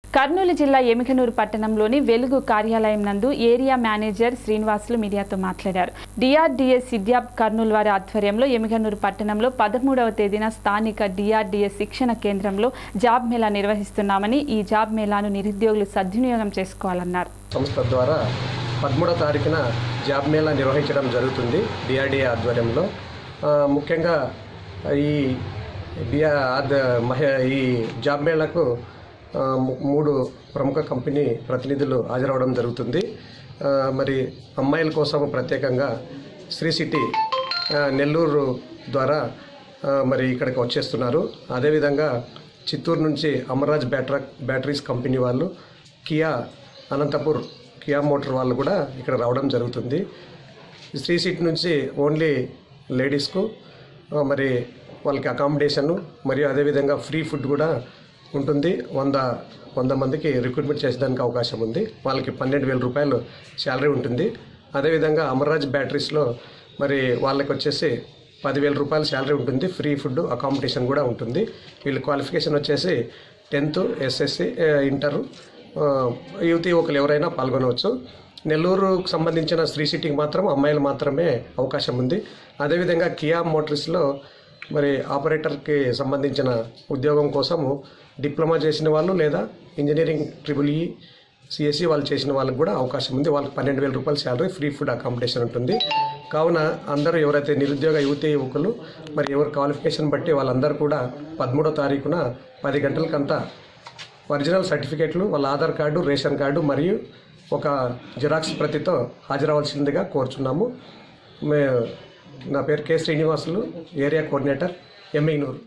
కర్నూలు జిల్లా ఎమికనూరు పట్టణంలోని వెలుగు కార్యాలయం నందు ఏరియా మేనేజర్ శ్రీనివాసులు మీడియాతో మాట్లాడారు డిఆర్డీఎస్ సిద్యాబ్ కర్నూలు వారి ఆధ్వర్యంలో ఎమికనూరు పట్టణంలో పదమూడవ తేదీన స్థానిక డిఆర్డీఎస్ శిక్షణ కేంద్రంలో జాబ్ మేళా నిర్వహిస్తున్నామని ఈ జాబ్ మేళాను నిరుద్యోగులు సద్వినియోగం చేసుకోవాలన్నారు సంస్థ ద్వారా పదమూడో తారీఖున జాబ్ మేళా నిర్వహించడం జరుగుతుంది డిఆర్డిఏ ఆధ్వర్యంలో ఆ, ముఖ్యంగా ఈ డిఆ ఆద్- మహ ఈ జాబ్ మేళాకు ఆ, ము- మూడు ప్రముఖ కంపెనీ ప్రతినిధులు హాజరవడం జరుగుతుంది ఆ, మరి అమ్మాయిల కోసం ప్రత్యేకంగా శ్రీ సిటీ ఆ, నెల్లూరు ద్వారా ఆ, మరి ఇక్కడికి వచ్చేస్తున్నారు అదేవిధంగా చిత్తూరు నుంచి అమర్రాజ్ బ్యాటరా బ్యాటరీస్ కంపెనీ వాళ్ళు కియా అనంతపూర్ కియా మోటార్ వాళ్ళు కూడా ఇక్కడ రావడం జరుగుతుంది శ్రీ సీట్ నుంచి ఓన్లీ లేడీస్కు ఆ, మరి వాళ్ళకి అకామిడేషన్ మరియు అదేవిధంగా ఫ్రీ ఫుడ్ కూడా ఉంటుంది వంద వంద మందికి రిక్రూట్మెంట్ చేసేదానికి అవకాశం ఉంది వాళ్ళకి పన్నెండు వేల రూపాయలు శాలరీ ఉంటుంది అదేవిధంగా అమర్రాజ్ బ్యాటరీస్లో మరి వాళ్ళకి వచ్చేసి పదివేల రూపాయల శాలరీ ఉంటుంది ఫ్రీ ఫుడ్ అకామిడేషన్ కూడా ఉంటుంది వీళ్ళ క్వాలిఫికేషన్ వచ్చేసి టెన్త్ ఎస్ఎస్సి ఇంటర్ యువతి ఒకరు ఎవరైనా పాల్గొనవచ్చు నెల్లూరుకు సంబంధించిన శ్రీ సిటీకి మాత్రం అమ్మాయిలు మాత్రమే అవకాశం ఉంది అదేవిధంగా కియా మోటార్స్లో మరి ఆపరేటర్కి సంబంధించిన ఉద్యోగం కోసము డిప్లొమా చేసిన వాళ్ళు లేదా ఇంజనీరింగ్ ట్రిపుల్ ఈ సిఎస్సి వాళ్ళు చేసిన వాళ్ళకి కూడా అవకాశం ఉంది వాళ్ళకి పన్నెండు వేల రూపాయల శాలరీ ఫ్రీ ఫుడ్ అకామిడేషన్ ఉంటుంది కావున అందరూ ఎవరైతే నిరుద్యోగ యువతి యువకులు మరి ఎవరి క్వాలిఫికేషన్ బట్టి వాళ్ళందరూ కూడా పదమూడో తారీఖున పది గంటలకంతా ఒరిజినల్ సర్టిఫికేట్లు వాళ్ళ ఆధార్ కార్డు రేషన్ కార్డు మరియు ఒక జిరాక్స్ ప్రతితో హాజరవలసిందిగా కోరుచున్నాము మే నా పేరు K Srinivasulu area coordinator Emmiganur